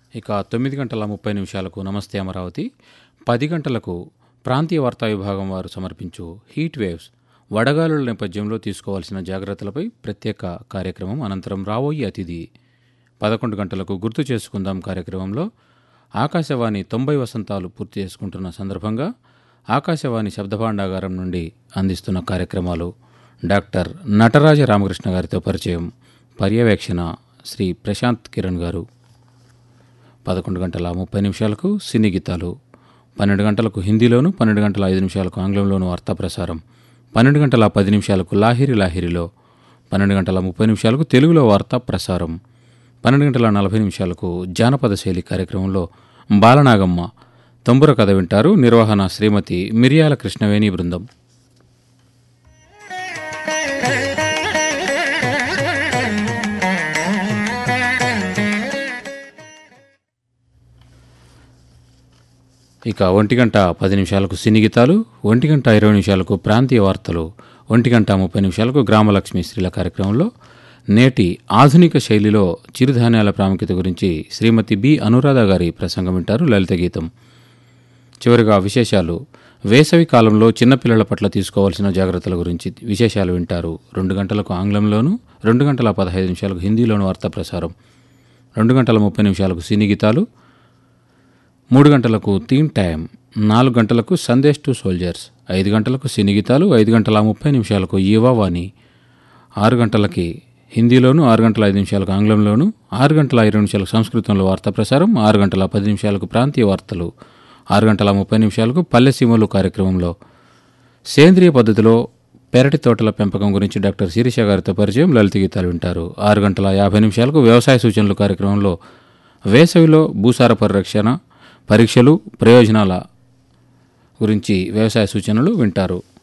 ఇక తొమ్మిది గంటల ముప్పై నిమిషాలకు నమస్తే అమరావతి పది గంటలకు ప్రాంతీయ వార్తా విభాగం వారు సమర్పించు హీట్ వేవ్స్ వడగాలుల నేపథ్యంలో తీసుకోవాల్సిన జాగ్రత్తలపై ప్రత్యేక కార్యక్రమం అనంతరం రాబోయే అతిథి పదకొండు గంటలకు గుర్తు చేసుకుందాం కార్యక్రమంలో ఆకాశవాణి తొంభై వసంతాలు పూర్తి చేసుకుంటున్న సందర్భంగా ఆకాశవాణి శబ్దభాండాగారం నుండి అందిస్తున్న కార్యక్రమాలు డాక్టర్ నటరాజ రామకృష్ణ గారితో పరిచయం పర్యవేక్షణ శ్రీ ప్రశాంత్ కిరణ్ గారు పదకొండు గంటల ముప్పై నిమిషాలకు సినీ గీతాలు పన్నెండు గంటలకు హిందీలోను పన్నెండు గంటల ఐదు నిమిషాలకు ఆంగ్లంలోను వార్తా ప్రసారం పన్నెండు గంటల పది నిమిషాలకు లాహిరి లాహిరిలో పన్నెండు గంటల ముప్పై నిమిషాలకు తెలుగులో వార్తా ప్రసారం పన్నెండు గంటల నలభై నిమిషాలకు జానపద శైలి కార్యక్రమంలో బాలనాగమ్మ తంబుర కథ వింటారు నిర్వహణ శ్రీమతి మిరియాల కృష్ణవేణి బృందం ఇక ఒంటి గంట పది నిమిషాలకు సినీ గీతాలు ఒంటి గంట ఇరవై నిమిషాలకు ప్రాంతీయ వార్తలు ఒంటి గంట ముప్పై నిమిషాలకు గ్రామలక్ష్మి స్త్రీల కార్యక్రమంలో నేటి ఆధునిక శైలిలో చిరుధాన్యాల ప్రాముఖ్యత గురించి శ్రీమతి బి అనురాధ గారి ప్రసంగం వింటారు లలిత గీతం చివరిగా విశేషాలు వేసవి కాలంలో చిన్నపిల్లల పట్ల తీసుకోవాల్సిన జాగ్రత్తల గురించి విశేషాలు వింటారు రెండు గంటలకు ఆంగ్లంలోను రెండు గంటల పదహైదు నిమిషాలకు హిందీలోను వార్తా ప్రసారం రెండు గంటల ముప్పై నిమిషాలకు సినీ గీతాలు మూడు గంటలకు తీన్ టైం నాలుగు గంటలకు సందేశ్ టు సోల్జర్స్ ఐదు గంటలకు సినీ గీతాలు ఐదు గంటల ముప్పై నిమిషాలకు యువవాణి ఆరు గంటలకి హిందీలోను ఆరు గంటల ఐదు నిమిషాలకు ఆంగ్లంలోను ఆరు గంటల ఇరవై నిమిషాలకు సంస్కృతంలో వార్తా ప్రసారం ఆరు గంటల పది నిమిషాలకు ప్రాంతీయ వార్తలు ఆరు గంటల ముప్పై నిమిషాలకు పల్లె సీమలు కార్యక్రమంలో సేంద్రియ పద్ధతిలో పెరటి తోటల పెంపకం గురించి డాక్టర్ శిరీష గారితో పరిచయం లలిత గీతాలు వింటారు ఆరు గంటల యాభై నిమిషాలకు వ్యవసాయ సూచనలు కార్యక్రమంలో వేసవిలో భూసార పరిరక్షణ పరీక్షలు ప్రయోజనాల గురించి వ్యవసాయ సూచనలు వింటారు